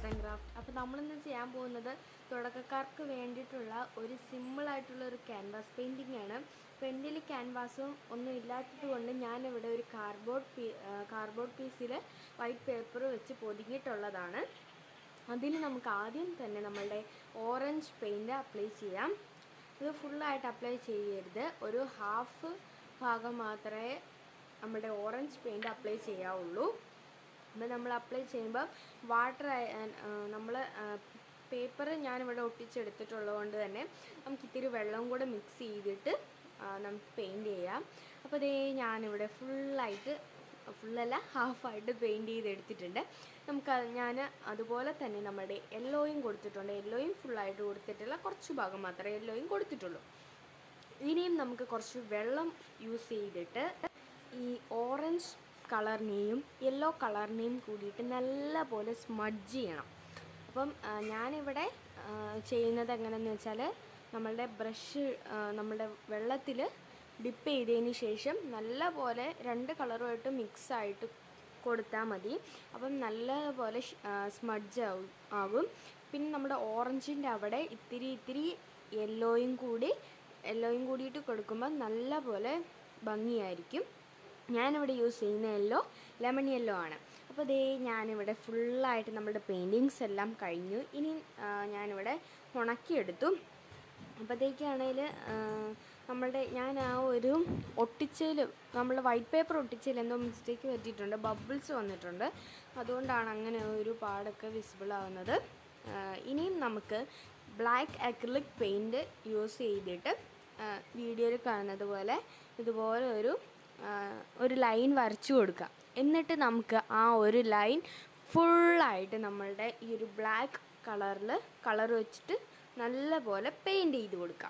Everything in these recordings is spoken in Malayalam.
ആൻഡ് ക്രാഫ്റ്റ് അപ്പോൾ നമ്മളിന്ന് ചെയ്യാൻ പോകുന്നത് തുടക്കക്കാർക്ക് വേണ്ടിയിട്ടുള്ള ഒരു സിമ്പിളായിട്ടുള്ള ഒരു ക്യാൻവാസ് പെയിൻറ്റിംഗ് ആണ് അപ്പോൾ എൻ്റെ കയ്യിൽ ക്യാൻവാസും ഒന്നും ഇല്ലാത്തത് കൊണ്ട് ഞാനിവിടെ ഒരു കാർഡ്ബോർഡ് പീ കാർഡ്ബോർഡ് പീസിൽ വൈറ്റ് പേപ്പർ വെച്ച് പൊതിഞ്ഞിട്ടുള്ളതാണ് അതിൽ നമുക്ക് ആദ്യം തന്നെ നമ്മളുടെ ഓറഞ്ച് പെയിൻറ് അപ്ലൈ ചെയ്യാം ഇത് ഫുള്ളായിട്ട് അപ്ലൈ ചെയ്യരുത് ഒരു ഹാഫ് ഭാഗം മാത്രമേ നമ്മുടെ ഓറഞ്ച് പെയിൻറ് അപ്ലൈ ചെയ്യാവുള്ളൂ അപ്പോൾ നമ്മൾ അപ്ലൈ ചെയ്യുമ്പോൾ വാട്ടർ നമ്മൾ പേപ്പർ ഞാനിവിടെ ഒട്ടിച്ചെടുത്തിട്ടുള്ളത് കൊണ്ട് തന്നെ നമുക്ക് ഇത്തിരി വെള്ളം കൂടെ മിക്സ് ചെയ്തിട്ട് ആ, നമുക്ക് പെയിൻറ് ചെയ്യാം അപ്പോൾ അതേ ഞാനിവിടെ ഫുള്ളായിട്ട് ഫുള്ളല്ല ഹാഫായിട്ട് പെയിൻറ് ചെയ്തെടുത്തിട്ടുണ്ട് നമുക്ക് ഞാൻ അതുപോലെ തന്നെ നമ്മുടെ യെല്ലോയും കൊടുത്തിട്ടുണ്ട് യെല്ലോയും ഫുള്ളായിട്ട് കൊടുത്തിട്ടില്ല കുറച്ച് ഭാഗം മാത്രമേ യെല്ലോയും കൊടുത്തിട്ടുള്ളൂ ഇനിയും നമുക്ക് കുറച്ച് വെള്ളം യൂസ് ചെയ്തിട്ട് ഈ ഓറഞ്ച് കളറിനെയും യെല്ലോ കളറിനെയും കൂടിയിട്ട് നല്ലപോലെ സ്മഡ്ജ് ചെയ്യണം അപ്പം ആ, ഞാനിവിടെ ആ, ചെയ്യുന്നത് എങ്ങനെയെന്ന് വെച്ചാൽ നമ്മളുടെ ബ്രഷ് നമ്മളുടെ വെള്ളത്തിൽ ഡിപ്പ് ചെയ്തതിന് ശേഷം നല്ലപോലെ രണ്ട് കളറുമായിട്ട് മിക്സ് ആയിട്ട് കൊടുത്താൽ മതി അപ്പം നല്ലപോലെ സ്മഡ്ജ് ആവും ആകും പിന്നെ നമ്മുടെ ഓറഞ്ചിൻ്റെ അവിടെ ഇത്തിരി ഇത്തിരി യെല്ലോയും കൂടി യെല്ലോയും കൂടിയിട്ട് കൊടുക്കുമ്പോൾ നല്ലപോലെ ഭംഗിയായിരിക്കും ഞാനിവിടെ യൂസ് ചെയ്യുന്ന യെല്ലോ ലെമൺ യെല്ലോ ആണ് അപ്പോൾ ദേ ഞാനിവിടെ ഫുള്ളായിട്ട് നമ്മുടെ പെയിൻറ്റിങ്സ് എല്ലാം കഴിഞ്ഞു ഇനി ആ, ഞാനിവിടെ ഉണക്കിയെടുത്തു അപ്പോഴത്തേക്കാണെങ്കിൽ നമ്മളുടെ ഞാൻ ആ ഒരു ഒട്ടിച്ചതിൽ നമ്മൾ വൈറ്റ് പേപ്പർ ഒട്ടിച്ചതിൽ എന്തോ മിസ്റ്റേക്ക് പറ്റിയിട്ടുണ്ട് ബബിൾസ് വന്നിട്ടുണ്ട് അതുകൊണ്ടാണ് അങ്ങനെ ഒരു പാടൊക്കെ വിസിബിൾ ആവുന്നത് ആ, ഇനിയും നമുക്ക് ബ്ലാക്ക് അക്രിലിക് പെയിൻറ് യൂസ് ചെയ്തിട്ട് വീഡിയോയിൽ കാണുന്നത് പോലെ ഇതുപോലെ ഒരു ആ, ഒരു ലൈൻ വരച്ചു കൊടുക്കാം എന്നിട്ട് നമുക്ക് ആ ഒരു ലൈൻ ഫുള്ളായിട്ട് നമ്മളുടെ ഈ ഒരു ബ്ലാക്ക് കളറിൽ കളർ വെച്ചിട്ട് നല്ലപോലെ പെയിൻറ് ചെയ്ത് കൊടുക്കാം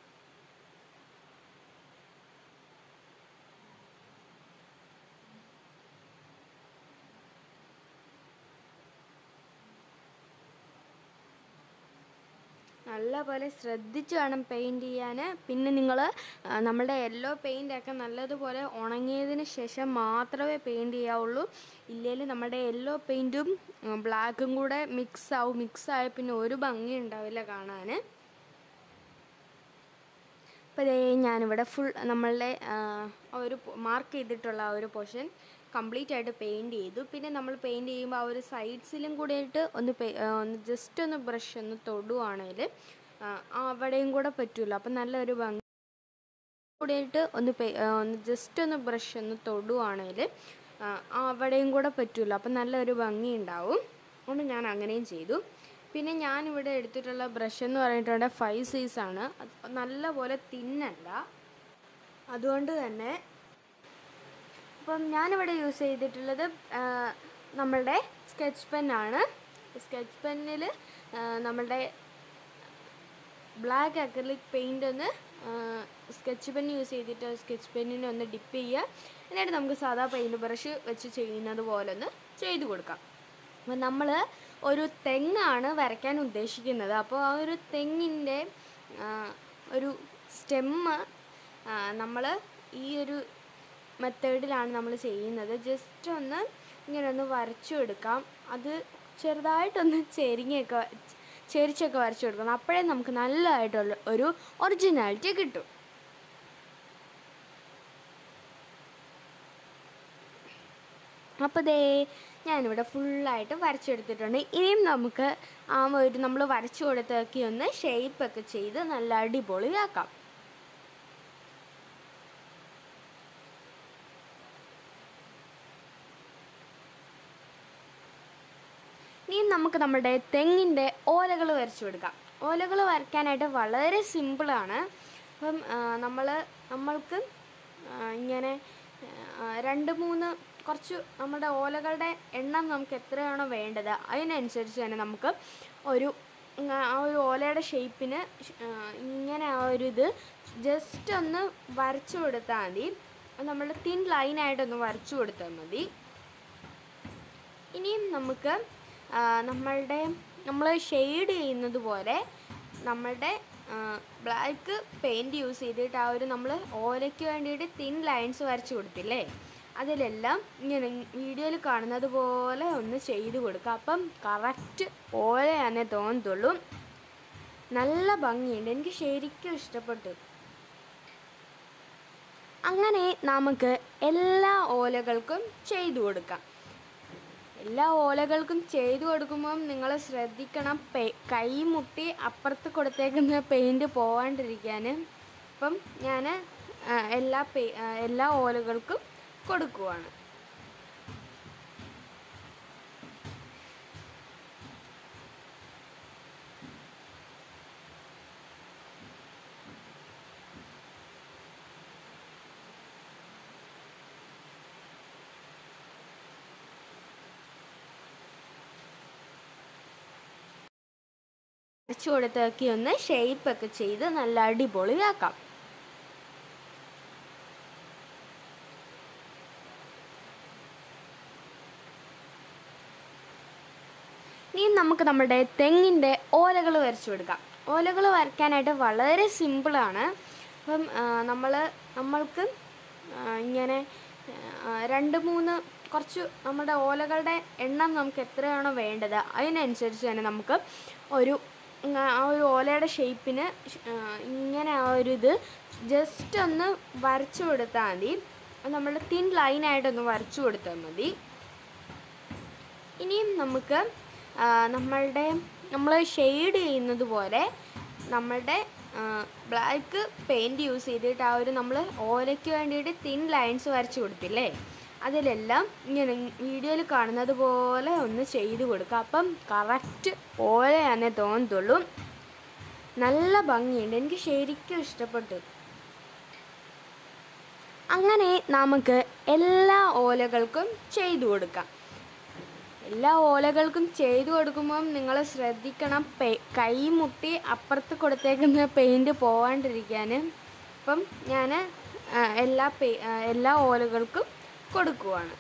നല്ലപോലെ ശ്രദ്ധിച്ച് വേണം പെയിൻറ് ചെയ്യാൻ പിന്നെ നിങ്ങൾ നമ്മുടെ യെല്ലോ പെയിൻ്റൊക്കെ നല്ലതുപോലെ ഉണങ്ങിയതിന് ശേഷം മാത്രമേ പെയിൻറ് ചെയ്യാവുള്ളൂ ഇല്ലെങ്കിൽ നമ്മുടെ യെല്ലോ പെയിൻറ്റും ബ്ലാക്കും കൂടെ മിക്സ് ആവും മിക്സ് ആയ പിന്നെ ഒരു ഭംഗി ഉണ്ടാവില്ല കാണാൻ അപ്പോൾ ദേ ഞാനിവിടെ ഫുൾ നമ്മളുടെ ആ ഒരു മാർക്ക് ചെയ്തിട്ടുള്ള ആ ഒരു പോർഷൻ കംപ്ലീറ്റ് ആയിട്ട് പെയിൻറ് ചെയ്തു പിന്നെ നമ്മൾ പെയിൻറ് ചെയ്യുമ്പോൾ ആ ഒരു സൈഡ്സിലും കൂടിയിട്ട് ഒന്ന് പെ- ആ, ഒന്ന് ജസ്റ്റ് ഒന്ന് ബ്രഷ് ഒന്ന് തൊടുവാണെങ്കിൽ അവിടെയും കൂടെ പറ്റുമല്ലോ അപ്പം നല്ലൊരു ഭംഗി കൂടിയിട്ട് ഒന്ന് പെ- ആ, ഒന്ന് ജസ്റ്റ് ഒന്ന് ബ്രഷ് ഒന്ന് തൊടുവാണെങ്കിൽ അവിടെയും കൂടെ പറ്റുമല്ലോ അപ്പം നല്ലൊരു ഭംഗി ഉണ്ടാവും അതുകൊണ്ട് ഞാൻ അങ്ങനെയും ചെയ്തു പിന്നെ ഞാനിവിടെ എടുത്തിട്ടുള്ള ബ്രഷ് എന്ന് പറഞ്ഞിട്ടുണ്ടെങ്കിൽ ഫൈവ് സൈസ് ആണ് അത് നല്ലപോലെ തിന്നല്ല അതുകൊണ്ട് തന്നെ അപ്പം ഞാനിവിടെ യൂസ് ചെയ്തിട്ടുള്ളത് ആ, നമ്മളുടെ സ്കെച്ച് പെന്നാണ് സ്കെച്ച് പെന്നിൽ നമ്മളുടെ ബ്ലാക്ക് അക്രലിക് പെയിൻ്റ് ഒന്ന് സ്കെച്ച് പെൻ യൂസ് ചെയ്തിട്ട് സ്കെച്ച് പെന്നിനെ ഒന്ന് ഡിപ്പ് ചെയ്യുക എന്നിട്ട് നമുക്ക് സാധാ പെയിൻറ് ബ്രഷ് വെച്ച് ചെയ്യുന്നത് പോലെ ഒന്ന് ചെയ്ത് കൊടുക്കാം അപ്പോൾ നമ്മൾ ഒരു തെങ്ങാണ് വരയ്ക്കാൻ ഉദ്ദേശിക്കുന്നത് അപ്പോൾ ആ ഒരു തെങ്ങിൻ്റെ ആ, ഒരു സ്റ്റെമ്മ് നമ്മൾ ഈ ഒരു മെത്തേഡിലാണ് നമ്മൾ ചെയ്യുന്നത് ജസ്റ്റ് ഒന്ന് ഇങ്ങനെ ഒന്ന് വരച്ചു എടുക്കാം അത് ചെറുതായിട്ടൊന്ന് ചെരിങ്ങയൊക്കെ ചെരിച്ചൊക്കെ വരച്ചു കൊടുക്കണം അപ്പോഴേ നമുക്ക് നല്ലതായിട്ടുള്ള ഒരു ഒറിജിനാലിറ്റി കിട്ടും അപ്പോൾ ദേ ഞാനിവിടെ ഫുള്ളായിട്ട് വരച്ചെടുത്തിട്ടുണ്ട് ഇനിയും നമുക്ക് ആ ഒരു നമ്മൾ വരച്ചു കൊടുത്തൊക്കെ ഒന്ന് ഷേപ്പൊക്കെ ചെയ്ത് നല്ല അടിപൊളിയാക്കാം ഇനിയും നമുക്ക് നമ്മുടെ തെങ്ങിൻ്റെ ഓലകൾ വരച്ചു കൊടുക്കാം ഓലകൾ വരയ്ക്കാനായിട്ട് വളരെ സിമ്പിളാണ് അപ്പം നമ്മൾ നമ്മൾക്ക് ആ, ഇങ്ങനെ ആ, രണ്ട് മൂന്ന് കുറച്ച് നമ്മുടെ ഓലകളുടെ എണ്ണം നമുക്ക് എത്രയാണോ വേണ്ടത് അതിനനുസരിച്ച് തന്നെ നമുക്ക് ഒരു ഉം, ആ ഒരു ഓലയുടെ ഷേപ്പിന് ഇങ്ങനെ ആ ഒരു ഇത് ജസ്റ്റ് ഒന്ന് വരച്ചു കൊടുത്താൽ മതി അത് നമ്മൾ തിൻ ലൈനായിട്ടൊന്ന് വരച്ചു കൊടുത്താൽ മതി ഇനിയും നമുക്ക് ആ, നമ്മളുടെ നമ്മൾ ഷെയ്ഡ് ചെയ്യുന്നത് പോലെ നമ്മളുടെ ബ്ലാക്ക് പെയിൻറ് യൂസ് ചെയ്തിട്ട് ആ ഒരു നമ്മൾ ഓലയ്ക്ക് വേണ്ടിയിട്ട് തിൻ ലൈൻസ് വരച്ച് കൊടുത്തില്ലേ അതിലെല്ലാം ഇങ്ങനെ വീഡിയോയിൽ കാണുന്നത് പോലെ ഒന്ന് ചെയ്ത് കൊടുക്കുക അപ്പം കറക്റ്റ് പോലെ തന്നെ തോന്നത്തുള്ളൂ നല്ല ഭംഗിയുണ്ട് എനിക്ക് ശരിക്കും ഇഷ്ടപ്പെട്ടു അങ്ങനെ നമുക്ക് എല്ലാ ഓലകൾക്കും ചെയ്തു കൊടുക്കാം എല്ലാ ഓലകൾക്കും ചെയ്തു കൊടുക്കുമ്പം നിങ്ങൾ ശ്രദ്ധിക്കണം പെ കൈ മുട്ടി അപ്പുറത്ത് കൊടുത്തേക്കുന്ന പെയിൻറ് പോവാണ്ടിരിക്കാൻ അപ്പം ഞാൻ എല്ലാ പെ ആ, എല്ലാ ഓലകൾക്കും കൊടുക്കുവാണ് അരച്ചു കൊടുത്തൊക്കെ ഒന്ന് ഷേപ്പൊക്കെ ചെയ്ത് നല്ല അടിപൊളിയാക്കാം ഇനി നമുക്ക് നമ്മുടെ തെങ്ങിൻ്റെ ഓലകൾ വരച്ചു കൊടുക്കാം ഓലകൾ വരയ്ക്കാനായിട്ട് വളരെ സിമ്പിളാണ് അപ്പം നമ്മൾ നമ്മൾക്ക് ആ, ഇങ്ങനെ ആ, രണ്ട് മൂന്ന് കുറച്ച് നമ്മുടെ ഓലകളുടെ എണ്ണം നമുക്ക് എത്രയാണോ വേണ്ടത് അതിനനുസരിച്ച് തന്നെ നമുക്ക് ഒരു ഉം, ആ ഒരു ഓലയുടെ ഷേപ്പിന് ഇങ്ങനെ ആ ഒരു ഇത് ജസ്റ്റ് ഒന്ന് വരച്ചു കൊടുത്താൽ മതി അത് നമ്മുടെ തിൻ ലൈനായിട്ടൊന്ന് വരച്ചു കൊടുത്താൽ മതി ഇനിയും നമുക്ക് ആ, നമ്മളുടെ നമ്മൾ ഷെയ്ഡ് ചെയ്യുന്നത് പോലെ നമ്മളുടെ ബ്ലാക്ക് പെയിൻറ് യൂസ് ചെയ്തിട്ട് ആ ഒരു നമ്മൾ ഓലയ്ക്ക് വേണ്ടിയിട്ട് തിൻ ലൈൻസ് വരച്ച് കൊടുത്തില്ലേ അതിലെല്ലാം ഇങ്ങനെ വീഡിയോയിൽ കാണുന്നത് പോലെ ഒന്ന് ചെയ്ത് കൊടുക്കുക അപ്പം കറക്റ്റ് പോലെ തന്നെ തോന്നത്തുള്ളൂ നല്ല ഭംഗിയുണ്ട് എനിക്ക് ശരിക്കും ഇഷ്ടപ്പെട്ടു അങ്ങനെ നമുക്ക് എല്ലാ ഓലകൾക്കും ചെയ്തു കൊടുക്കാം എല്ലാ ഓലകൾക്കും ചെയ്തു കൊടുക്കുമ്പം നിങ്ങൾ ശ്രദ്ധിക്കണം പെ കൈ മുട്ടി അപ്പുറത്ത് കൊടുത്തേക്കുന്ന പെയിൻറ് പോവാണ്ടിരിക്കാൻ അപ്പം ഞാൻ എല്ലാ പെ ആ, എല്ലാ ഓലകൾക്കും കൊടുക്കുവാണ്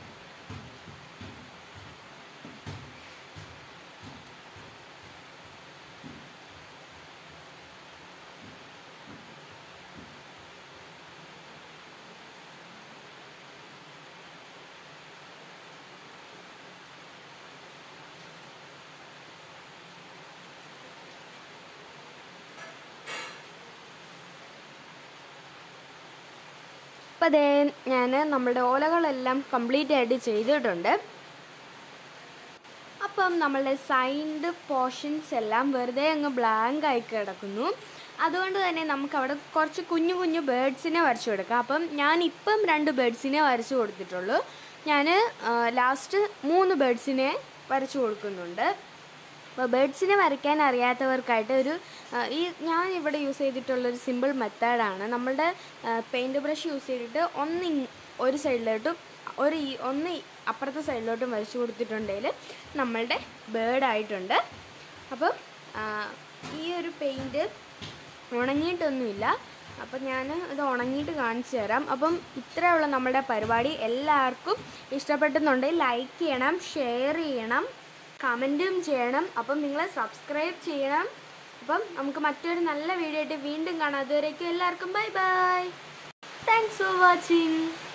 അപ്പം അതേ ഞാൻ നമ്മുടെ ഓലകളെല്ലാം കംപ്ലീറ്റ് ആയിട്ട് ചെയ്തിട്ടുണ്ട് അപ്പം നമ്മളുടെ സൈഡ് പോർഷൻസ് എല്ലാം വെറുതെ അങ്ങ് ബ്ലാങ്ക് ആയി കിടക്കുന്നു അതുകൊണ്ട് തന്നെ നമുക്ക് അവിടെ കുറച്ച് കുഞ്ഞു കുഞ്ഞു ബേഡ്സിനെ വരച്ചു കൊടുക്കാം അപ്പം ഞാൻ ഇപ്പം രണ്ട് ബേഡ്സിനെ വരച്ചു കൊടുത്തിട്ടുള്ളൂ ഞാൻ ലാസ്റ്റ് മൂന്ന് ബേഡ്സിനെ വരച്ചു കൊടുക്കുന്നുണ്ട് അപ്പോൾ ബേഡ്സിനെ വരയ്ക്കാൻ അറിയാത്തവർക്കായിട്ട് ഒരു ആ, ഈ ഞാൻ ഇവിടെ യൂസ് ചെയ്തിട്ടുള്ളൊരു സിമ്പിൾ മെത്തേഡാണ് നമ്മളുടെ പെയിൻറ് ബ്രഷ് യൂസ് ചെയ്തിട്ട് ഒന്ന് ഇങ്- ഒരു സൈഡിലോട്ടും ഒരു ഈ ഒന്ന് ഈ അപ്പുറത്തെ സൈഡിലോട്ടും വരച്ചു കൊടുത്തിട്ടുണ്ടെങ്കിൽ നമ്മളുടെ ബേർഡായിട്ടുണ്ട് അപ്പം ആ, ഈ ഒരു പെയിൻറ് ഉണങ്ങിയിട്ടൊന്നുമില്ല അപ്പം ഞാൻ ഇത് ഉണങ്ങിയിട്ട് കാണിച്ചു തരാം അപ്പം ഇത്രയുള്ള നമ്മുടെ പരിപാടി എല്ലാവർക്കും ഇഷ്ടപ്പെടുന്നുണ്ടെങ്കിൽ ലൈക്ക് ചെയ്യണം ഷെയർ ചെയ്യണം കമൻറ്റും ചെയ്യണം അപ്പം നിങ്ങൾ സബ്സ്ക്രൈബ് ചെയ്യണം അപ്പം നമുക്ക് മറ്റൊരു നല്ല വീഡിയോ ആയിട്ട് വീണ്ടും കാണാം അതുവരേക്കും എല്ലാവർക്കും bye bye thanks for watching